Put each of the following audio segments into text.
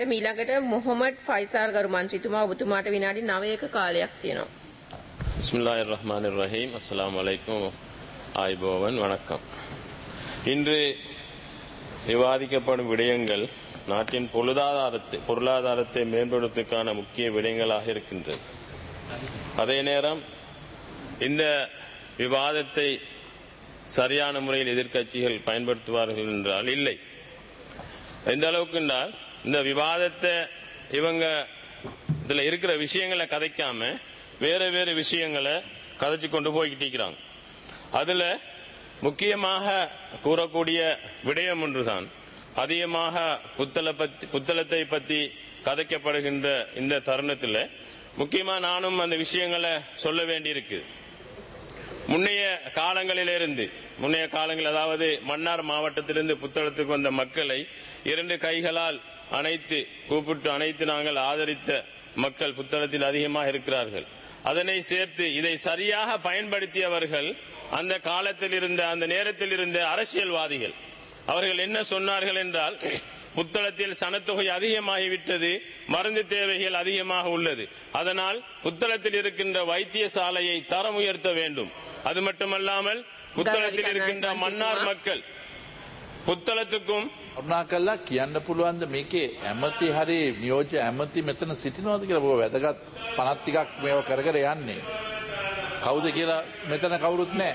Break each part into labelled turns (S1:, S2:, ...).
S1: මීළඟට මොහොමඩ් ෆයිසාල් ගරු මන්ත්‍රීතුමා ඔබතුමාට විනාඩි 9ක කාලයක් තියෙනවා.
S2: பிஸ்மில்லாஹிர் ரஹ்மானிர் ரஹீம் அஸ்ஸலாமு அலைக்கும் ஆய்போவன் வணக்கம் இன்று விவாதிக்கப்படும் விடயங்கள் நாட்டின் பொருளாதாரத்தை பொருளாதாரத்தை மேம்படுத்துவதற்கான முக்கிய விடயங்களாக இருக்கின்றது அதே நேரம் இந்த விவாதத்தை சரியான முறையில் எதிர்க்கட்சிகள் பயன்படுத்துவார்கள் என்றால் இல்லை எந்த அளவுக்கு என்றால் இந்த விவாதத்தை இவங்க இதுல இருக்கிற விஷயங்களை கதைக்காம வேற வேற விஷயங்களை கதைச்சு கொண்டு போய்கிட்டு இருக்கிறாங்க அதுல முக்கியமாக கூறக்கூடிய விடயம் ஒன்றுதான் அதிகமாக புத்தள பத்தி புத்தளத்தை பத்தி கதைக்கப்படுகின்ற இந்த தருணத்தில் முக்கியமா நானும் அந்த விஷயங்களை சொல்ல வேண்டியிருக்கு முன்னைய காலங்களிலிருந்து முன்னைய காலங்கள் அதாவது மன்னார் மாவட்டத்திலிருந்து புத்தளத்துக்கு வந்த மக்களை இரண்டு கைகளால் அனைத்து கூப்பிட்டு அனைத்து நாங்கள் ஆதரித்த மக்கள் புத்தளத்தில் அதிகமாக இருக்கிறார்கள் அதனை சேர்த்து இதை சரியாக பயன்படுத்தியவர்கள் அந்த காலத்தில் இருந்த அந்த நேரத்தில் இருந்த அரசியல்வாதிகள் அவர்கள் என்ன சொன்னார்கள் என்றால் புத்தளத்தில் சனத்தொகை அதிகமாகிவிட்டது மருந்து தேவைகள் அதிகமாக உள்ளது அதனால் புத்தளத்தில் இருக்கின்ற வைத்தியசாலையை தரம் உயர்த்த வேண்டும் அது மட்டுமல்லாமல் புத்தளத்தில் இருக்கின்ற மன்னார் மக்கள் புத்தளத்துக்கும்
S3: කරුණා කල්ලා කියන්න පුළුවන්ද මේකේ ඇමති හරි නියෝජ්‍ය ඇමති මෙතන සිටිනවාද කියලා බෝ වැදගත් පනත් ටිකක් මේව කර කර යන්නේ. කවුද කියලා මෙතන කවුරුත් නැහැ.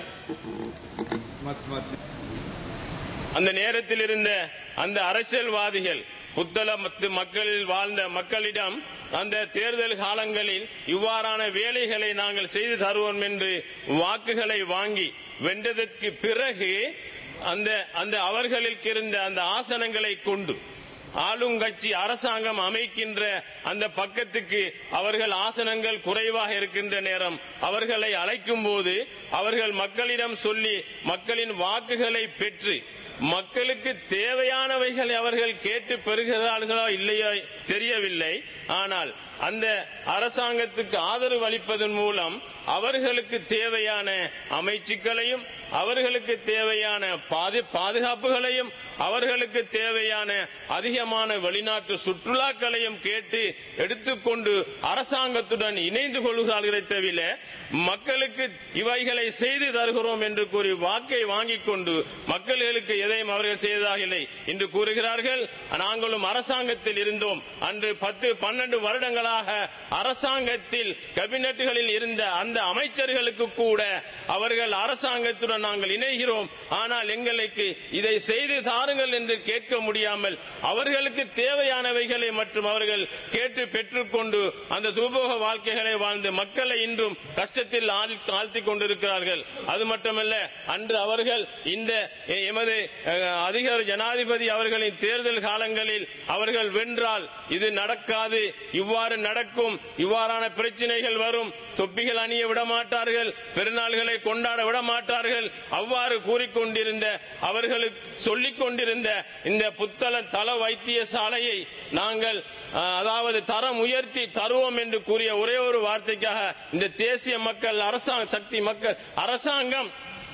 S2: அந்த நேரத்தில் இருந்த அந்த அரசியல்வாதிகள் புத்தளத்து மக்களில் வாழ்ந்த மக்களிடம் அந்த தேர்தல் காலங்களில் இவ்வாறான வேலைகளை நாங்கள் செய்து தருவோம் என்று வாக்குகளை வாங்கி வென்றதற்கு பிறகு அந்த அந்த அவர்களுக்கு இருந்த அந்த ஆசனங்களை கொண்டு ஆளுங்கட்சி அரசாங்கம் அமைக்கின்ற அந்த பக்கத்துக்கு அவர்கள் ஆசனங்கள் குறைவாக இருக்கின்ற நேரம் அவர்களை அழைக்கும் போது அவர்கள் மக்களிடம் சொல்லி மக்களின் வாக்குகளை பெற்று மக்களுக்கு தேவையானவைகளை அவர்கள் கேட்டு பெறுகிறார்களோ இல்லையோ தெரியவில்லை ஆனால் அந்த அரசாங்கத்துக்கு ஆதரவு அளிப்பதன் மூலம் அவர்களுக்கு தேவையான அமைச்சுக்களையும் அவர்களுக்கு தேவையான பாது பாதுகாப்புகளையும் அவர்களுக்கு தேவையான அதிகமான வெளிநாட்டு சுற்றுலாக்களையும் கேட்டு எடுத்துக்கொண்டு அரசாங்கத்துடன் இணைந்து கொள்கிறார்களே தவிர மக்களுக்கு இவைகளை செய்து தருகிறோம் என்று கூறி வாக்கை வாங்கிக் கொண்டு மக்களுக்கு எதையும் அவர்கள் செய்ததாக இல்லை என்று கூறுகிறார்கள் நாங்களும் அரசாங்கத்தில் இருந்தோம் அன்று பத்து பன்னெண்டு வருடங்களாக அரசாங்கத்தில் கேபினட்டுகளில் இருந்த அந்த அமைச்சர்களுக்கு கூட அவர்கள் அரசாங்கத்துடன் நாங்கள் இணைகிறோம் ஆனால் எங்களுக்கு இதை செய்து தாருங்கள் என்று கேட்க முடியாமல் அவர்களுக்கு தேவையானவைகளை மற்றும் அவர்கள் கேட்டு பெற்றுக்கொண்டு அந்த சுபோக வாழ்க்கைகளை வாழ்ந்து மக்களை இன்றும் கஷ்டத்தில் ஆழ்த்தி கொண்டிருக்கிறார்கள் அது மட்டுமல்ல அன்று அவர்கள் இந்த எமது அதிகார ஜனாதிபதி அவர்களின் தேர்தல் காலங்களில் அவர்கள் வென்றால் இது நடக்காது இவ்வாறு நடக்கும் இவ்வாறான பிரச்சனைகள் வரும் தொப்பிகள் அணிய விட மாட்டார்கள் பெருநாள்களை கொண்டாட விட மாட்டார்கள் அவ்வாறு கூறிக்கொண்டிருந்த அவர்களுக்கு சொல்லிக் கொண்டிருந்த இந்த புத்தள தள வைத்தியசாலையை நாங்கள் அதாவது தரம் உயர்த்தி தருவோம் என்று கூறிய ஒரே ஒரு வார்த்தைக்காக இந்த தேசிய மக்கள் அரசாங்க சக்தி மக்கள் அரசாங்கம்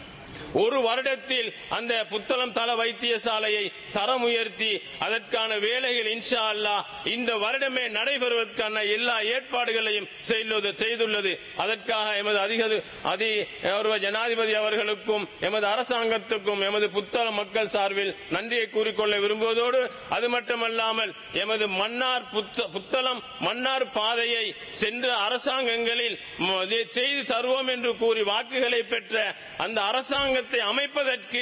S2: ஒரு வருடத்தில் அந்த புத்தளம் தள வைத்தியசாலையை தரம் உயர்த்தி அதற்கான வேலைகள் இன்ஷா அல்லா இந்த வருடமே நடைபெறுவதற்கான எல்லா ஏற்பாடுகளையும் செய்துள்ளது அதற்காக எமது அதிக அதி ஜனாதிபதி அவர்களுக்கும் எமது அரசாங்கத்துக்கும் எமது புத்தள மக்கள் சார்பில் நன்றியை கூறிக்கொள்ள விரும்புவதோடு அது மட்டுமல்லாமல் எமது மன்னார் புத்தளம் மன்னார் பாதையை சென்ற அரசாங்கங்களில் செய்து தருவோம் என்று கூறி வாக்குகளை பெற்ற அந்த அரசாங்க அரசாங்கத்தை அமைப்பதற்கு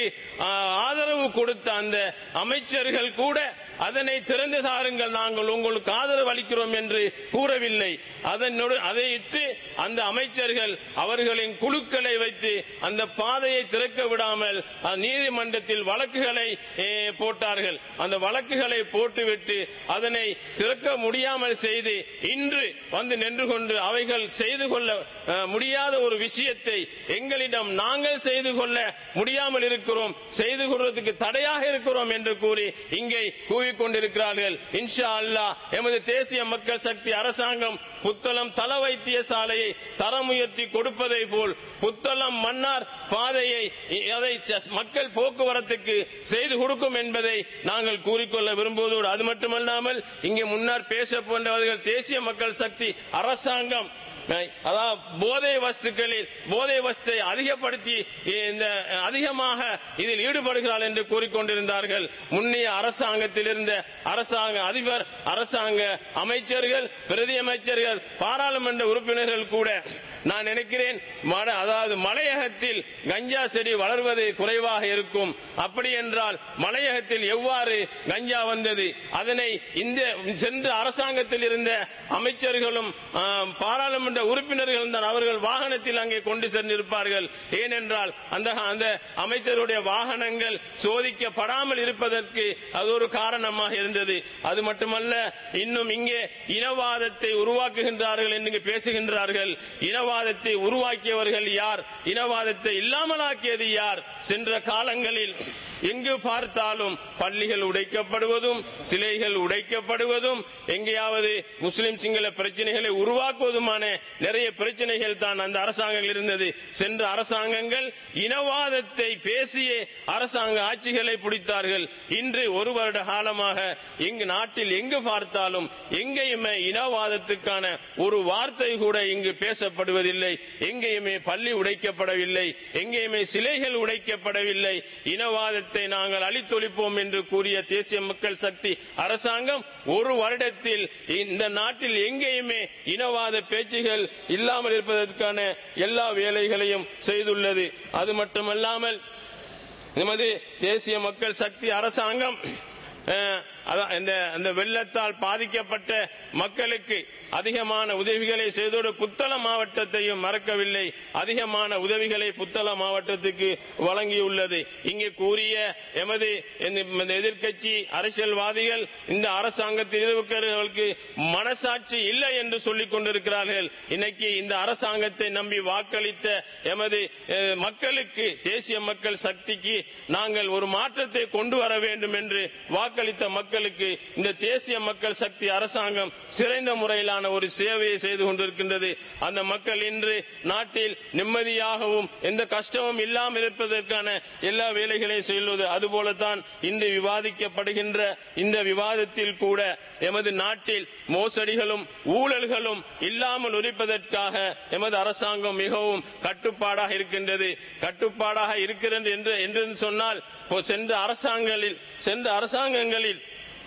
S2: ஆதரவு கொடுத்த அந்த அமைச்சர்கள் கூட அதனை திறந்து தாருங்கள் நாங்கள் உங்களுக்கு ஆதரவு அளிக்கிறோம் என்று கூறவில்லை அதனோடு அதையிட்டு அந்த அமைச்சர்கள் அவர்களின் குழுக்களை வைத்து அந்த பாதையை திறக்க விடாமல் நீதிமன்றத்தில் வழக்குகளை போட்டார்கள் அந்த வழக்குகளை போட்டுவிட்டு அதனை திறக்க முடியாமல் செய்து இன்று வந்து நின்று கொண்டு அவைகள் செய்து கொள்ள முடியாத ஒரு விஷயத்தை எங்களிடம் நாங்கள் செய்து கொள்ள முடியாமல் இருக்கிறோம் செய்து கொள்வதற்கு தடையாக இருக்கிறோம் என்று கூறி இங்கே கூவிக்கொண்டிருக்கிறார்கள் இன்ஷா அல்லாஹ் எமது தேசிய மக்கள் சக்தி அரசாங்கம் புத்தளம் தல வைத்தியசாலையை தரம் உயர்த்தி கொடுப்பதை போல் புத்தளம் மன்னார் பாதையை இ- அதை ச- மக்கள் போக்குவரத்துக்கு செய்து கொடுக்கும் என்பதை நாங்கள் கூறிக்கொள்ள விரும்புவதோடு அது மட்டுமல்லாமல் இங்கே முன்னர் பேச போன்றவர்கள் தேசிய மக்கள் சக்தி அரசாங்கம் அஹ், அதாவது போதை வஸ்துக்களில் போதை வஸ்தை அதிகப்படுத்தி இந்த அதிகமாக இதில் ஈடுபடுகிறார் என்று கூறிக்கொண்டிருந்தார்கள் முன்னைய அரசாங்கத்தில் இருந்த அரசாங்க அதிபர் அரசாங்க அமைச்சர்கள் பிரதி அமைச்சர்கள் பாராளுமன்ற உறுப்பினர்கள் கூட நான் நினைக்கிறேன் மட- அதாவது மலையகத்தில் கஞ்சா செடி வளர்வது குறைவாக இருக்கும் அப்படி என்றால் மலையகத்தில் எவ்வாறு கஞ்சா வந்தது அதனை இந்த சென்ற அரசாங்கத்தில் இருந்த அமைச்சர்களும் ஆம், பாராளுமன்ற உறுப்பினர்கள் தான் அவர்கள் வாகனத்தில் அங்கே கொண்டு சென்றிருப்பார்கள் ஏனென்றால் அந்த அந்த அமைச்சருடைய வாகனங்கள் சோதிக்கப்படாமல் இருப்பதற்கு அது ஒரு காரணமாக இருந்தது அது மட்டுமல்ல இன்னும் இங்கே இனவாதத்தை உருவாக்குகின்றார்கள் என்று இங்கு பேசுகின்றார்கள் இனவாதத்தை உருவாக்கியவர்கள் யார் இனவாதத்தை இல்லாமலாக்கியது யார் சென்ற காலங்களில் எங்கு பார்த்தாலும் பள்ளிகள் உடைக்கப்படுவதும் சிலைகள் உடைக்கப்படுவதும் எங்கேயாவது முஸ்லிம் சிங்கள பிரச்சனைகளை உருவாக்குவதுமான நிறைய பிரச்சனைகள் தான் அந்த அரசாங்கங்கள் இருந்தது சென்ற அரசாங்கங்கள் இனவாதத்தை பேசியே அரசாங்க ஆட்சிகளை பிடித்தார்கள் இன்று ஒரு வருட காலமாக இங்கு நாட்டில் எங்கு பார்த்தாலும் எங்கேயுமே இனவாதத்துக்கான ஒரு வார்த்தை கூட இங்கு பேசப்படுவதில்லை எங்கேயுமே பள்ளி உடைக்கப்படவில்லை எங்கேயுமே சிலைகள் உடைக்கப்படவில்லை இனவாதத்தை நாங்கள் அழித்தொழிப்போம் என்று கூறிய தேசிய மக்கள் சக்தி அரசாங்கம் ஒரு வருடத்தில் இந்த நாட்டில் எங்கேயுமே இனவாத பேச்சுகள் இல்லாமல் இருப்பதற்கான எல்லா வேலைகளையும் செய்துள்ளது அது மட்டுமல்லாமல் நமது தேசிய மக்கள் சக்தி அரசாங்கம் அஹ், அதான் இந்த இந்த வெள்ளத்தால் பாதிக்கப்பட்ட மக்களுக்கு அதிகமான உதவிகளை செய்தோடு புத்தள மாவட்டத்தையும் மறக்கவில்லை அதிகமான உதவிகளை புத்தள மாவட்டத்துக்கு வழங்கியுள்ளது இங்கே கூறிய எமது இந்த- இந்த எதிர்க்கட்சி அரசியல்வாதிகள் இந்த அரசாங்கத்தில் இருக்கிறவர்களுக்கு மனசாட்சி இல்லை என்று சொல்லிக் கொண்டிருக்கிறார்கள் இன்னைக்கு இந்த அரசாங்கத்தை நம்பி வாக்களித்த எமது அஹ், மக்களுக்கு தேசிய மக்கள் சக்திக்கு நாங்கள் ஒரு மாற்றத்தை கொண்டு வர வேண்டும் என்று வாக்களித்த மக்களுக்கு இந்த தேசிய மக்கள் சக்தி அரசாங்கம் சிறந்த முறையிலான ஒரு சேவையை செய்து கொண்டிருக்கின்றது அந்த மக்கள் இன்று நாட்டில் நிம்மதியாகவும் எந்த கஷ்டமும் இல்லாமல் இருப்பதற்கான எல்லா வேலைகளையும் செய்வது அதுபோலத்தான் இன்று விவாதிக்கப்படுகின்ற இந்த விவாதத்தில் கூட எமது நாட்டில் மோசடிகளும் ஊழல்களும் இல்லாமல் இருப்பதற்காக எமது அரசாங்கம் மிகவும் கட்டுப்பாடாக இருக்கின்றது கட்டுப்பாடாக இருக்கிறது என்று என்று சொன்னால் இப்போ சென்ற அரசாங்கங்களில் சென்ற அரசாங்கங்களில்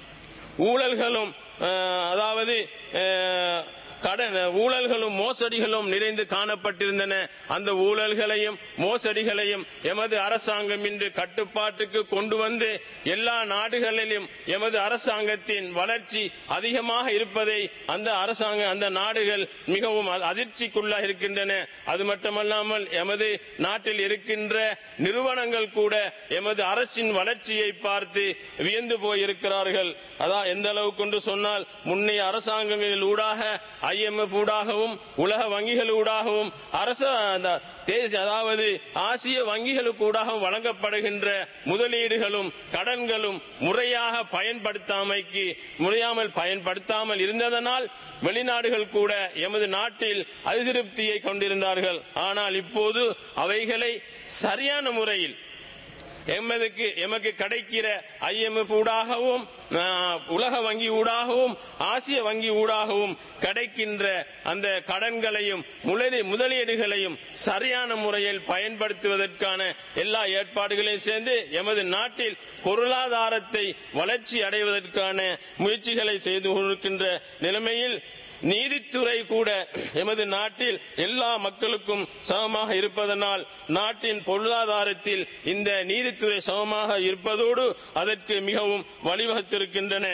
S2: ஊழல்களும் அஹ், அதாவது அஹ், கடன் ஊழல்களும் மோசடிகளும் நிறைந்து காணப்பட்டிருந்தன அந்த ஊழல்களையும் மோசடிகளையும் எமது அரசாங்கம் இன்று கட்டுப்பாட்டுக்கு கொண்டு வந்து எல்லா நாடுகளிலும் எமது அரசாங்கத்தின் வளர்ச்சி அதிகமாக இருப்பதை அந்த அரசாங்க அந்த நாடுகள் மிகவும் அ- அதிர்ச்சிக்குள்ளாக இருக்கின்றன அது மட்டுமல்லாமல் எமது நாட்டில் இருக்கின்ற நிறுவனங்கள் கூட எமது அரசின் வளர்ச்சியை பார்த்து வியந்து போயிருக்கிறார்கள் அதான் எந்த அளவுக்கு என்று சொன்னால் முன்னைய அரசாங்கங்களில் ஊடாக ஐஎம்எஃப் ஊடாகவும் உலக வங்கிகள் ஊடாகவும் அரச அந்த தேசிய அதாவது ஆசிய வங்கிகளுக்கு ஊடாகவும் வழங்கப்படுகின்ற முதலீடுகளும் கடன்களும் முறையாக பயன்படுத்தாமைக்கு முறையாமல் பயன்படுத்தாமல் இருந்ததனால் வெளிநாடுகள் கூட எமது நாட்டில் அதிருப்தியை கொண்டிருந்தார்கள் ஆனால் இப்போது அவைகளை சரியான முறையில் எமதுக்கு எமக்கு கிடைக்கிற ஐஎம்எஃப் ஊடாகவும் ஆஹ், உலக வங்கி ஊடாகவும் ஆசிய வங்கி ஊடாகவும் கிடைக்கின்ற அந்த கடன்களையும் முதலீ முதலீடுகளையும் சரியான முறையில் பயன்படுத்துவதற்கான எல்லா ஏற்பாடுகளையும் சேர்ந்து எமது நாட்டில் பொருளாதாரத்தை வளர்ச்சி அடைவதற்கான முயற்சிகளை செய்து கொண்டிருக்கின்ற நிலைமையில் நீதித்துறை கூட எமது நாட்டில் எல்லா மக்களுக்கும் சமமாக இருப்பதனால் நாட்டின் பொருளாதாரத்தில் இந்த நீதித்துறை சமமாக இருப்பதோடு அதற்கு மிகவும் வழிவகுத்திருக்கின்றன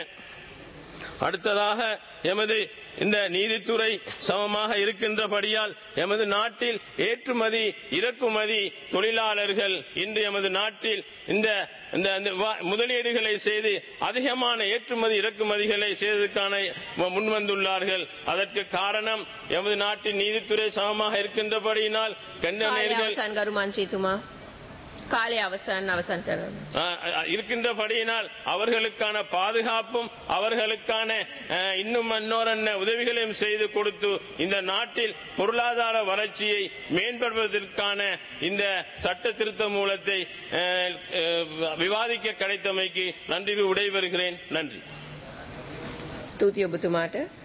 S2: அடுத்ததாக எமது இந்த நீதித்துறை சமமாக இருக்கின்றபடியால் எமது நாட்டில் ஏற்றுமதி இறக்குமதி தொழிலாளர்கள் இன்று எமது நாட்டில் இந்த இந்த இந்த வா- முதலீடுகளை செய்து அதிகமான ஏற்றுமதி இறக்குமதிகளை செய்வதற்கான மு- முன்வந்துள்ளார்கள் அதற்கு காரணம் எமது நாட்டின் நீதித்துறை சமமாக இருக்கின்றபடியினால்
S1: කාලය
S2: கண்டனர்கள்
S1: අවසන් ගරු මන්ත්‍රීතුමා කාලය අවසන් අවසන් කරන්න.
S2: ஆஹ் அஹ் இருக்கின்றபடியினால் அவர்களுக்கான பாதுகாப்பும் அவர்களுக்கான அஹ், இன்னும் இன்னொரு உதவிகளையும் செய்து கொடுத்து இந்த நாட்டில் பொருளாதார வளர்ச்சியை மேம்படுவதற்கான இந்த சட்ட திருத்த மூலத்தை அஹ், அஹ், விவாதிக்க கிடைத்தமைக்கு நன்றி விடைபெறுகிறேன் நன்றி
S1: ස්තුතියි ඔබතුමාට.